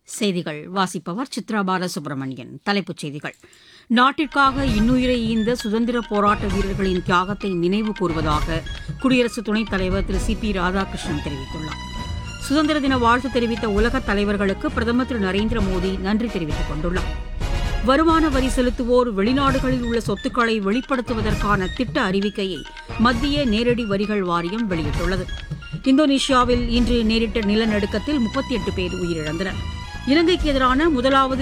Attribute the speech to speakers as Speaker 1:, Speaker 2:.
Speaker 1: செய்திகள் வாசிப்பவர் சித்ரா பாலசுப்ரமணியன் தலைப்புச் செய்திகள் நாட்டிற்காக இன்னுயிரை ஈந்த சுதந்திர போராட்ட வீரர்களின் தியாகத்தை நினைவு கூறுவதாக குடியரசு துணைத் தலைவர் திரு சி பி ராதாகிருஷ்ணன் தெரிவித்துள்ளார் சுதந்திர தின வாழ்த்து தெரிவித்த உலகத் தலைவர்களுக்கு பிரதமர் திரு நரேந்திர மோடி நன்றி தெரிவித்துக் கொண்டுள்ளார் வருமான வரி செலுத்துவோர் வெளிநாடுகளில் உள்ள சொத்துக்களை வெளிப்படுத்துவதற்கான திட்ட அறிவிக்கையை மத்திய நேரடி வரிகள் வாரியம் வெளியிட்டுள்ளது இந்தோனேஷியாவில் இன்று நேரிட்ட நிலநடுக்கத்தில் முப்பத்தி எட்டு பேர் உயிரிழந்தனர் இலங்கைக்கு எதிரான முதலாவது